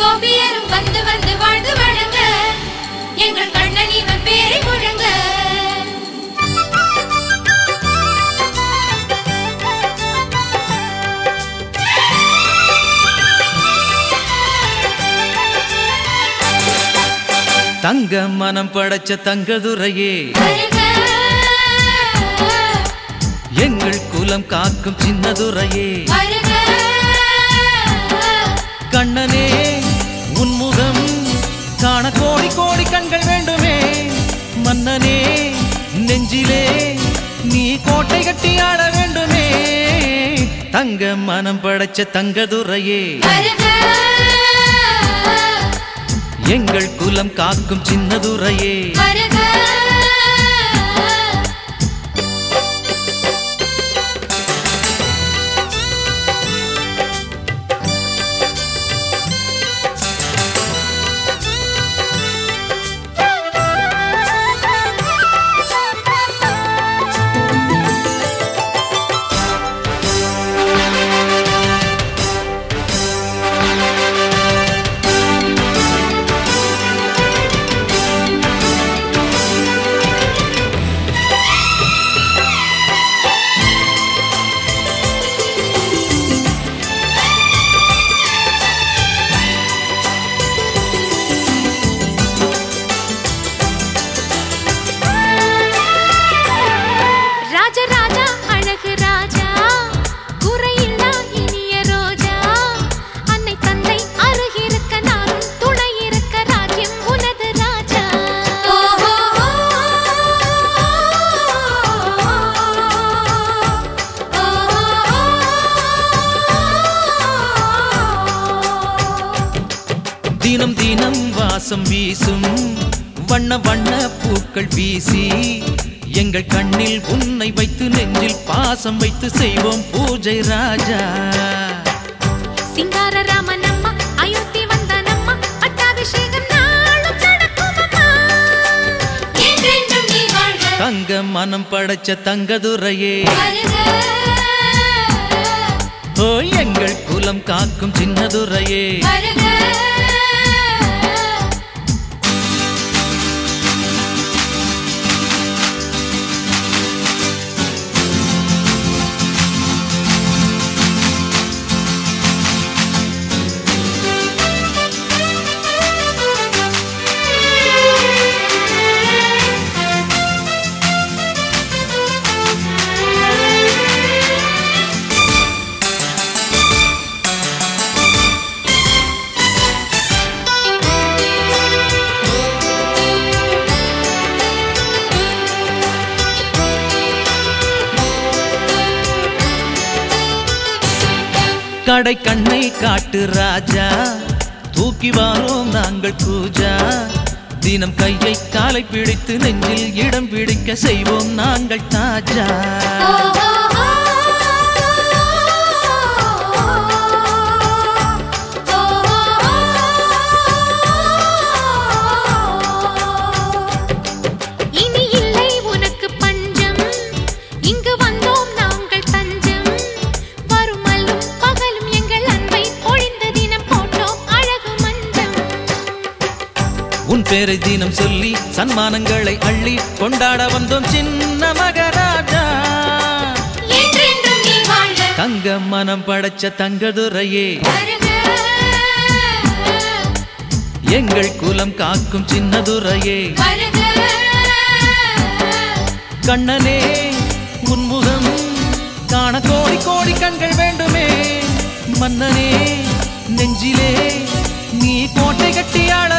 கோபியரும் வந்து வந்து வாழ்ந்து வழங்க எங்கள் கண்ணன் இவன் பேரை முழங்க தங்க மனம் படைச்ச தங்கதுரையே வருக எங்கள் குலம் காக்கும் சின்னதுரையே வருக கண்ணனே உன்முகம் காண கோடி கோடி கண்கள் வேண்டுமே மன்னனே நெஞ்சிலே நீ கோட்டை கட்டி ஆட வேண்டுமே தங்க மனம் படைச்ச தங்கதுரையே வருக எங்கள் குலம் காக்கும் சின்னதுரையே வருக ராஜராஜா அழகு ராஜா குறையில்லா இனிய ரோஜா அன்னை தந்தை அருகிருக்க நானும் துணை இருக்க ராஜ்யம் உனது ராஜா தினம் தினம் வாசம் வீசும் வண்ண வண்ண பூக்கள் வீசி எங்கள் கண்ணில் உன்னை வைத்து நெஞ்சில் பாசம் வைத்து செய்வோம் பூஜை ராஜா சிங்கார ராமனம்மா அயோத்தி வந்தானம்மா பட்டாபிஷேகம் நாளும் நடக்குமம்மா என்றென்றும் நீ வாழ்க தங்க மனம் படைச்ச தங்கதுரையே வருக ஓ எங்கள் குலம் காக்கும் சின்னதுரையே வருக கடை கண்ணை காட்டு ராஜா தூக்கி வாரோம் நாங்கள் பூஜா தினம் கையை காலை பிடித்து நெஞ்சில் இடம் பிடிக்க செய்வோம் நாங்கள் தாஜா இனி இல்லை உனக்கு பஞ்சம் இங்கு வந்தோம் நாங்கள் தஞ்சம் வருமல்லும் பகலும் எங்கள் அன்பை பொழிந்த தினம் போட்டோம் அழகு மஞ்சம் உன் பேரை தினம் சொல்லி சன்மானங்களை அள்ளி கொண்டாட வந்தோம் சின்ன மகராஜா என்றென்றும் நீ வாழ்க தங்க மனம் படைச்ச தங்கதுரையே வருக எங்கள் குலம் காக்கும் சின்னதுரையே வருக கண்ணனே உன்முகம் காண கோடி கோடி கண்கள் வேண்டுமே மன்னனே நெஞ்சிலே நீ கோட்டை கட்டி ஆட